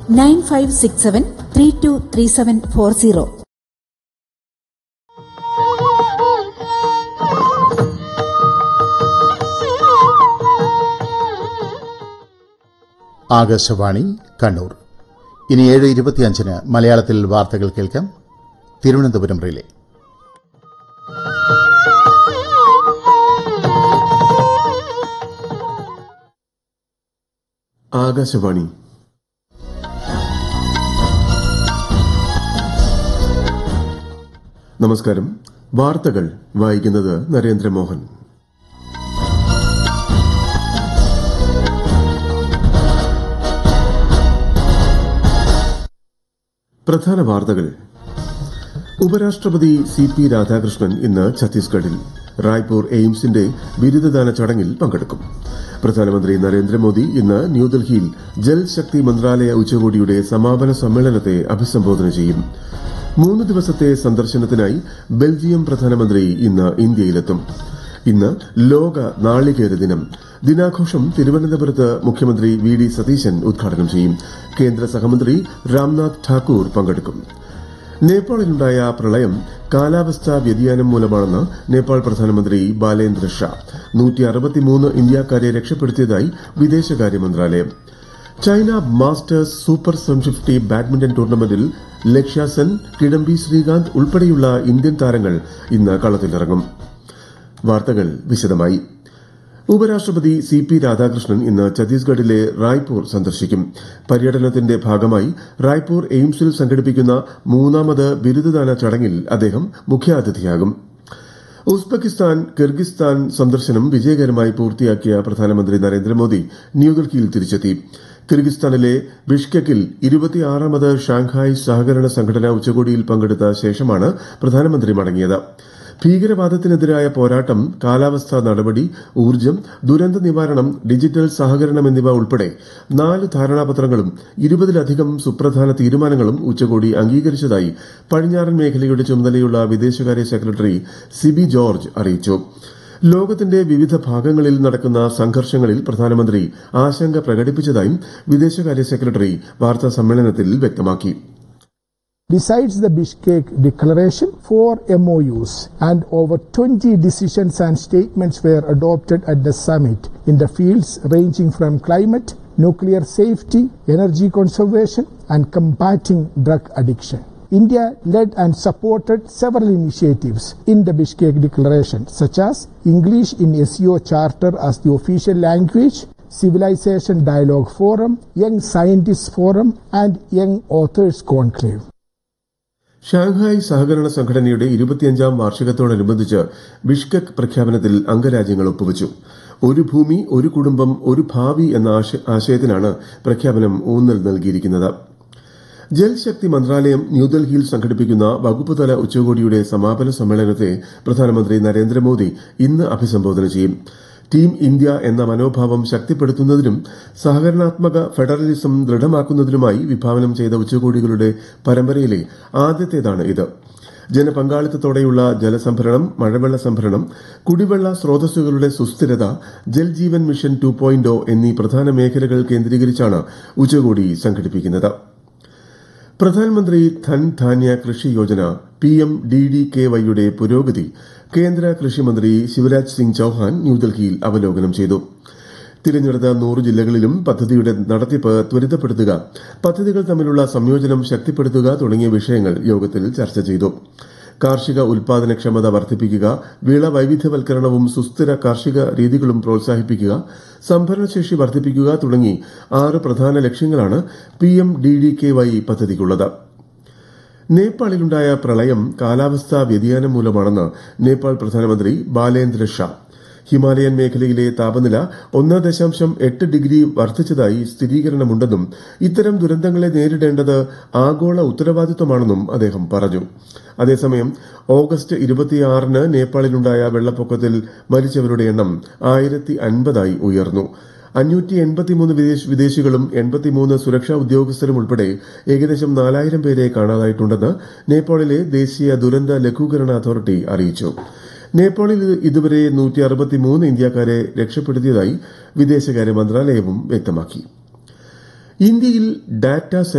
Nine five six seven three two three seven four zero Akashvani Kannur ഇനി ഏഴ് ഇരുപത്തിയഞ്ചിന് മലയാളത്തിൽ വാർത്തകൾ കേൾക്കാം തിരുവനന്തപുരം റിലേ ആകാശവാണി നമസ്കാരം വാർത്തകൾ വായിക്കുന്നത് നരേന്ദ്രമോഹൻ പ്രധാന വാർത്തകൾ ഉപരാഷ്ട്രപതി സി പി രാധാകൃഷ്ണൻ ഇന്ന് ഛത്തീസ്ഗഡിൽ റായ്പൂർ എയിംസിന്റെ ബിരുദദാന ചടങ്ങിൽ പങ്കെടുക്കും പ്രധാനമന്ത്രി നരേന്ദ്രമോദി ഇന്ന് ന്യൂഡൽഹിയിൽ ജൽശക്തി മന്ത്രാലയ ഉച്ചകോടിയുടെ സമാപന സമ്മേളനത്തെ അഭിസംബോധന ചെയ്യും മൂന്ന് ദിവസത്തെ സന്ദർശനത്തിനായി ബെൽജിയം പ്രധാനമന്ത്രി ഇന്ന് ഇന്ത്യയിലെത്തും ഇന്ന് ലോക നാളികേര ദിനം ദിനാഘോഷം തിരുവനന്തപുരത്ത് മുഖ്യമന്ത്രി വി ഡി സതീശൻ ഉദ്ഘാടനം ചെയ്യും കേന്ദ്ര സഹമന്ത്രി രാംനാഥ് ഠാക്കൂർ പങ്കെടുക്കും നേപ്പാളിലുണ്ടായ പ്രളയം കാലാവസ്ഥാ വ്യതിയാനം മൂലമാണെന്ന് നേപ്പാൾ പ്രധാനമന്ത്രി ബാലേന്ദ്ര ഷാ നൂറ്റി അറുപത്തിമൂന്ന് ഇന്ത്യക്കാരെ രക്ഷപ്പെടുത്തിയതായി വിദേശകാര്യ മന്ത്രാലയം China masters super seven fifty badminton ടൂർണമെന്റിൽ ലക്ഷ്യ സെൻ കിഡംബി ശ്രീകാന്ത് ഉൾപ്പെടെയുള്ള ഇന്ത്യൻ താരങ്ങൾ ഇന്ന് കളത്തിലിറങ്ങും വാർത്തകൾ വിശദമായി ഉപരാഷ്ട്രപതി സി പി രാധാകൃഷ്ണൻ ഇന്ന് ഛത്തീസ്ഗഡിലെ റായ്പൂർ സന്ദർശിക്കും പര്യടനത്തിന്റെ ഭാഗമായി റായ്പൂർ എയിംസിൽ സംഘടിപ്പിക്കുന്ന മൂന്നാമത് ബിരുദദാന ചടങ്ങിൽ അദ്ദേഹം മുഖ്യാതിഥിയാകും ഉസ്ബെക്കിസ്ഥാൻ കിർഗിസ്ഥാൻ സന്ദർശനം വിജയകരമായി പൂർത്തിയാക്കിയ പ്രധാനമന്ത്രി നരേന്ദ്രമോദി ന്യൂഡൽഹിയിൽ തിരിച്ചെത്തി കിർഗിസ്ഥാനിലെ ബിഷ്കെക്കിൽ ഇരുപത്തിയാറാമത് ഷാങ്ഹായ് സഹകരണ സംഘടനാ ഉച്ചകോടിയിൽ പങ്കെടുത്ത ശേഷമാണ് പ്രധാനമന്ത്രി മടങ്ങിയത് ഭീകരവാദത്തിനെതിരായ പോരാട്ടം കാലാവസ്ഥാ നടപടി ഊർജ്ജം ദുരന്ത നിവാരണം ഡിജിറ്റൽ സഹകരണം എന്നിവ ഉൾപ്പെടെ നാല് ധാരണാപത്രങ്ങളും ഇരുപതിലധികം സുപ്രധാന തീരുമാനങ്ങളും ഉച്ചകോടി അംഗീകരിച്ചതായി പടിഞ്ഞാറൻ മേഖലയുടെ ചുമതലയുള്ള വിദേശകാര്യ സെക്രട്ടറി സിബി ജോർജ് അറിയിച്ചു ലോകത്തിന്റെ വിവിധ ഭാഗങ്ങളിൽ നടക്കുന്ന സംഘർഷങ്ങളിൽ പ്രധാനമന്ത്രി ആശങ്ക പ്രകടിപ്പിച്ചതായും വിദേശകാര്യ സെക്രട്ടറി വാർത്താ സമ്മേളനത്തിൽ വ്യക്തമാക്കി Besides the Bishkek Declaration, four MOUs and over 20 decisions and statements were adopted at the summit in the fields ranging from climate, nuclear safety, energy conservation, and combating drug addiction. India led and supported several initiatives in the Bishkek Declaration, such as English in SEO Charter as the official language, Civilization Dialogue Forum, Young Scientists Forum, and Young Authors Conclave. Shanghai സഹകരണ സംഘടനയുടെ ഇരുപത്തിയഞ്ചാം വാർഷികത്തോടനുബന്ധിച്ച് ബിഷ്കക് പ്രഖ്യാപനത്തിൽ അംഗരാജ്യങ്ങൾ ഒപ്പുവച്ചു ഒരു ഭൂമി ഒരു കുടുംബം ഒരു ഭാവി എന്ന ആശയത്തിനാണ് പ്രഖ്യാപനം ഊന്നൽ നൽകിയിരിക്കുന്നത് ജൽശക്തി മന്ത്രാലയം ന്യൂഡൽഹിയിൽ സംഘടിപ്പിക്കുന്ന വകുപ്പുതല ഉച്ചകോടിയുടെ സമാപന സമ്മേളനത്തെ പ്രധാനമന്ത്രി നരേന്ദ്രമോദി ഇന്ന് അഭിസംബോധന ചെയ്യും ടീം ഇന്ത്യ എന്ന മനോഭാവം ശക്തിപ്പെടുത്തുന്നതിനും സഹകരണാത്മക ഫെഡറലിസം ദൃഢമാക്കുന്നതിനുമായി വിഭാവനം ചെയ്ത ഉച്ചകോടികളുടെ പരമ്പരയിലെ ആദ്യത്തേതാണ് ഇത് ജനപങ്കാളിത്തത്തോടെയുള്ള ജലസംഭരണം മഴവെള്ള സംഭരണം കുടിവെള്ള സ്രോതസ്സുകളുടെ സുസ്ഥിരത ജൽജീവൻ മിഷൻ ടു പോയിന്റ് എന്നീ പ്രധാന മേഖലകൾ കേന്ദ്രീകരിച്ചാണ് ഉച്ചകോടി സംഘടിപ്പിക്കുന്നത് പ്രധാനമന്ത്രി Dhan Dhanya Krishi Yojana P M D D K വൈയുടെ പുരോഗതി കേന്ദ്ര കൃഷിമന്ത്രി ശിവരാജ് സിംഗ് ചൌഹാൻ ന്യൂഡൽഹിയിൽ അവലോകനം ചെയ്തു തിരഞ്ഞെടുത്ത നൂറ് ജില്ലകളിലും പദ്ധതിയുടെ നടത്തിപ്പ് ത്വരിതപ്പെടുത്തുക പദ്ധതികൾ തമ്മിലുള്ള സംയോജനം ശക്തിപ്പെടുത്തുക തുടങ്ങിയ വിഷയങ്ങൾ യോഗത്തിൽ ചർച്ച ചെയ്തു കാർഷിക ഉൽപാദനക്ഷമത വർദ്ധിപ്പിക്കുക വിള വൈവിധ്യവൽക്കരണവും സുസ്ഥിര കാർഷിക രീതികളും പ്രോത്സാഹിപ്പിക്കുക സംഭരണശേഷി വർദ്ധിപ്പിക്കുക തുടങ്ങി ആറ് പ്രധാന ലക്ഷ്യങ്ങളാണ് P M D D K Y പദ്ധതിക്കുള്ളത് നേപ്പാളിലുണ്ടായ പ്രളയം കാലാവസ്ഥാ വ്യതിയാനം മൂലമാണെന്ന് നേപ്പാൾ പ്രധാനമന്ത്രി ബാലേന്ദ്ര ഷാ ഹിമാലയൻ മേഖലയിലെ താപനില ഒന്ന് ദശാംശം എട്ട് ഡിഗ്രി വർദ്ധിച്ചതായി സ്ഥിരീകരണമുണ്ടെന്നും ഇത്തരം ദുരന്തങ്ങളെ നേരിടേണ്ടത് ആഗോള ഉത്തരവാദിത്തമാണെന്നും അദ്ദേഹം പറഞ്ഞു അതേസമയം ഓഗസ്റ്റ് ഇരുപത്തിയാറിന് നേപ്പാളിലുണ്ടായ വെള്ളപ്പൊക്കത്തിൽ മരിച്ചവരുടെ എണ്ണം ആയിരത്തി അൻപതായി ഉയർന്നു അഞ്ഞൂറ്റി എൺപത്തിമൂന്ന് വിദേശികളും എൺപത്തിമൂന്ന് സുരക്ഷാ ഉദ്യോഗസ്ഥരും ഉൾപ്പെടെ ഏകദേശം നാലായിരം പേരെ കാണാതായിട്ടുണ്ടെന്ന് നേപ്പാളിലെ ദേശീയ ദുരന്ത ലഘൂകരണ അതോറിറ്റി അറിയിച്ചു നേപ്പാളിൽ ഇതുവരെ നൂറ്റി അറുപത്തിമൂന്ന് ഇന്ത്യക്കാരെ രക്ഷപ്പെടുത്തിയതായി വിദേശകാര്യ മന്ത്രാലയവും വ്യക്തമാക്കി ഇന്ത്യയിൽ ഡാറ്റ